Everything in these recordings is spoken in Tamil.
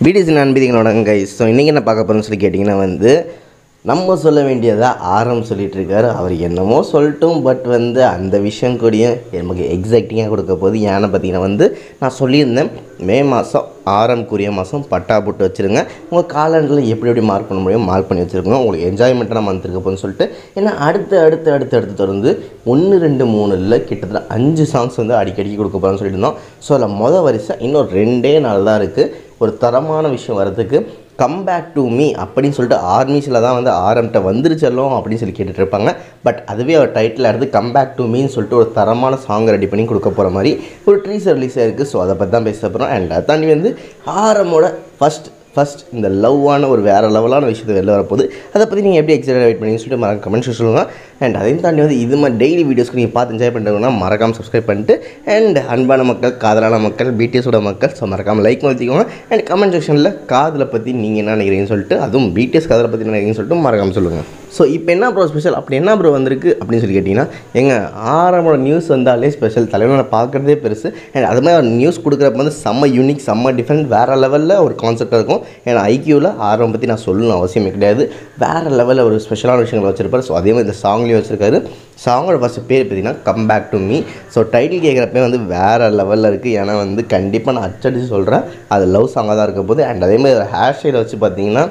பிடிசி நண்பதிகளோட கைஸ் ஸோ இன்றைக்கி என்ன பார்க்க போகிறோம்னு சொல்லி கேட்டிங்கன்னா வந்து நம்ம சொல்ல வேண்டியதா ஆரம் சொல்லிட்டு இருக்காரு அவர் என்னமோ சொல்லட்டும் பட் வந்து அந்த விஷயம் கூடயும் நமக்கு எக்ஸாக்டிங்காக கொடுக்க போகுது ஏன்னு பார்த்தீங்கன்னா வந்து நான் சொல்லியிருந்தேன் மே மாதம் ஆரம்க்குரிய மாதம் பட்டா போட்டு வச்சுருங்க உங்கள் காலண்டரில் எப்படி எப்படி மார்க் பண்ண முடியும் மார்க் பண்ணி வச்சுருக்கோங்க உங்களுக்கு என்ஜாய்மெண்ட்டாக மந்த் இருக்க போகுதுன்னு சொல்லிட்டு ஏன்னா அடுத்து அடுத்து அடுத்து அடுத்து தொடர்ந்து ஒன்று ரெண்டு மூணு இல்லை கிட்டத்தட்ட அஞ்சு சாங்ஸ் வந்து அடிக்கடி கொடுக்க போகிறோம்னு சொல்லியிருந்தோம் ஸோ அதில் மொதல் வரிசை இன்னும் ரெண்டே நாள் தான் இருக்குது ஒரு தரமான விஷயம் வரதுக்கு கம் பேக் டு மீ அப்படின்னு சொல்லிட்டு ஆர்மிஸில் தான் வந்து ஆரம்பிட்ட வந்துருச்செல்லாம் அப்படின்னு சொல்லி கேட்டுட்டு இருப்பாங்க பட் அதுவே அவர் டைட்டில் எடுத்து கம் பேக் டு மீன்னு சொல்லிட்டு ஒரு தரமான சாங் ரெடி பண்ணி கொடுக்க போகிற மாதிரி ஒரு ட்ரீசர் ரிலீஸ் ஆயிருக்கு ஸோ அதை பற்றி தான் பேச போகிறோம் அண்ட் அதை தாண்டி வந்து ஆரமோட ஃபஸ்ட் ஃபஸ்ட் இந்த லவ்வான ஒரு வேறு லெவலான விஷயத்தை வெளில வரப்போகுது அதை பற்றி நீங்கள் எப்படி எக்ஸைட் வெயிட் பண்ணி சொல்லிட்டு மறக்காம கமெண்ட்ஸ் சொல்லுங்கள் அண்ட் அதையும் தாண்டி வந்து இது மாதிரி டெய்லி வீடியோஸ்க்கு நீங்கள் பார்த்து என்ஜாய் பண்ணுறதுனா மறக்காமல் சப்ஸ்கிரைப் பண்ணிட்டு அண்ட் அன்பான மக்கள் காதலான மக்கள் பிடிஎஸோட மக்கள் ஸோ மறக்காமல் லைக் மாற்றிக்கோங்க அண்ட் கமெண்ட் செக்ஷனில் காதலை பற்றி நீங்கள் என்ன நினைக்கிறீங்கன்னு சொல்லிட்டு அதுவும் பிடிஎஸ் காதலை பற்றி என்ன நினைக்கிறீங்கன்னு சொல்லிட்டு மறக்காமல் சொல்லுங்கள் ஸோ இப்போ என்ன ப்ரோ ஸ்பெஷல் அப்படி என்ன ப்ரோ வந்திருக்கு அப்படின்னு சொல்லி கேட்டிங்கன்னா எங்க ஆரம்போட நியூஸ் வந்தாலே ஸ்பெஷல் தலைவனை பார்க்குறதே பெருசு அண்ட் அது மாதிரி நியூஸ் கொடுக்குறப்ப வந்து செம்ம யூனிக் செம்ம டிஃப்ரெண்ட் வேறு லெவலில் ஒரு கான்செப்டாக இருக்கும் ஏன்னா ஐக்கியூவில் ஆரம் பற்றி நான் சொல்லணும் அவசியமே கிடையாது வேறு லெவலில் ஒரு ஸ்பெஷலான விஷயங்கள் வச்சிருப்பார் ஸோ அதே மாதிரி இந்த சாங்லேயும் வச்சிருக்காரு சாங்கோட ஃபஸ்ட்டு பேர் பார்த்தீங்கன்னா come back to me so title கேட்குறப்பே வந்து வேறு லெவலில் இருக்குது ஏன்னா வந்து கண்டிப்பாக நான் அச்சடிச்சு சொல்கிறேன் அது லவ் சாங்காக தான் இருக்க போது அண்ட் அதே மாதிரி ஹேர் ஸ்டைலை வச்சு பார்த்தீங்கன்னா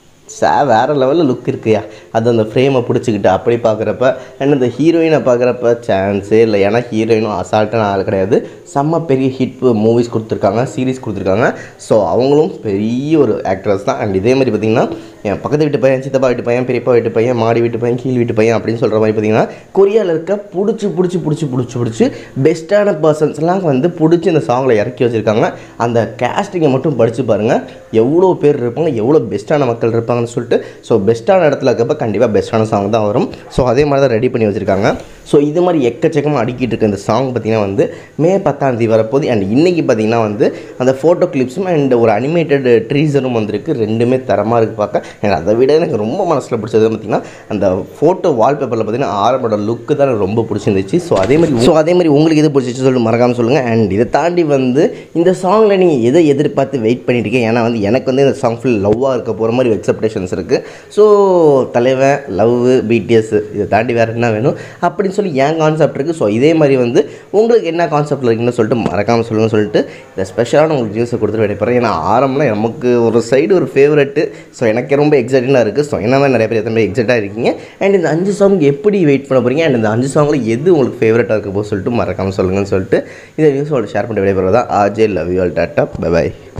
சே வேறு லெவலில் லுக் இருக்குயா அது அந்த ஃப்ரேமை பிடிச்சிக்கிட்டு அப்படி பார்க்குறப்ப அண்ட் அந்த ஹீரோயினை பார்க்குறப்ப சான்ஸே இல்லை ஏன்னா ஹீரோயினும் அசால்ட்டான ஆள் கிடையாது செம்ம பெரிய ஹிட் மூவிஸ் கொடுத்துருக்காங்க சீரிஸ் கொடுத்துருக்காங்க ஸோ அவங்களும் பெரிய ஒரு ஆக்ட்ரஸ் தான் அண்ட் இதே மாதிரி பார்த்திங்கன்னா என் பக்கத்து வீட்டு பையன் சித்தப்பா வீட்டு பையன் பெரியப்பா வீட்டு பையன் மாடி வீட்டு பையன் கீழ் வீட்டு பையன் அப்படின்னு சொல்கிற மாதிரி பார்த்தீங்கன்னா கொரியாவில் இருக்க பிடிச்சி பிடிச்சி பிடிச்சி பிடிச்சி பிடிச்சி பெஸ்ட்டான பர்சன்ஸ்லாம் வந்து பிடிச்சி இந்த சாங்கில் இறக்கி வச்சுருக்காங்க அந்த கேஸ்டிங்கை மட்டும் படித்து பாருங்கள் எவ்வளோ பேர் இருப்பாங்க எவ்வளோ பெஸ்ட்டான மக்கள் இருப்பாங்கன்னு சொல்லிட்டு ஸோ பெஸ்ட்டான இடத்துல இருக்கப்ப கண்டிப்பாக பெஸ்ட்டான சாங் தான் வரும் ஸோ அதே மாதிரி தான் ரெடி பண்ணி வச்சுருக்காங்க ஸோ இது மாதிரி எக்கச்சக்கமாக அடிக்கிட்டு இருக்க இந்த சாங் பார்த்திங்கன்னா வந்து மே பத்தாம் தேதி வரப்போகுது அண்ட் இன்றைக்கி பார்த்திங்கன்னா வந்து அந்த ஃபோட்டோ கிளிப்ஸும் அண்ட் ஒரு அனிமேட்டட் ட்ரீசரும் வந்திருக்கு ரெண்டுமே தரமாக இருக்குது பார்க்க எனக்கு அதை விட எனக்கு ரொம்ப மனசில் பிடிச்சது பார்த்திங்கன்னா அந்த ஃபோட்டோ வால்பேப்பரில் பார்த்திங்கன்னா ஆரம்போட லுக்கு தான் எனக்கு ரொம்ப பிடிச்சிருந்துச்சு ஸோ அதே மாதிரி ஸோ அதே மாதிரி உங்களுக்கு எது பிடிச்சிச்சு சொல்லிட்டு மறக்காமல் சொல்லுங்கள் அண்ட் இதை தாண்டி வந்து இந்த சாங்கில் நீங்கள் எதை எதிர்பார்த்து வெயிட் பண்ணிட்டு இருக்கீங்க ஏன்னா வந்து எனக்கு வந்து இந்த சாங் ஃபுல் லவ்வாக இருக்க போகிற மாதிரி எக்ஸப்டேஷன்ஸ் இருக்குது ஸோ தலைவன் லவ் பிடிஎஸ் இதை தாண்டி வேறு என்ன வேணும் அப்படின்னு சொல்லி ஏன் கான்செப்ட் இருக்குது ஸோ இதே மாதிரி வந்து உங்களுக்கு என்ன கான்செப்ட்டில் இருக்குன்னு சொல்லிட்டு மறக்காமல் சொல்லுங்கள் சொல்லிட்டு இந்த ஸ்பெஷலான உங்களுக்கு நியூஸை கொடுத்துட்டு விடைப்பறேன் ஏன்னா ஆரம்பம்லாம் நமக்கு ஒரு சைடு ஒரு ஃபேவரெட்டு ஸோ எனக்கு ரொம்ப எக்ஸைட்டிங்காக இருக்குது ஸோ என்ன மாதிரி நிறைய பேர் எத்தனை பேர் எக்ஸைட்டாக இருக்கீங்க அண்ட் இந்த அஞ்சு சாங் எப்படி வெயிட் பண்ண போகிறீங்க அண்ட் இந்த அஞ்சு சாங்கில் எது உங்களுக்கு ஃபேவரட்டாக இருக்க போது சொல்லிட்டு மறக்காமல் சொல்லுங்கன்னு சொல்லிட்டு இந்த நியூஸோட ஷேர் பண்ணி விடைபெறதா ஆஜே love you all tata by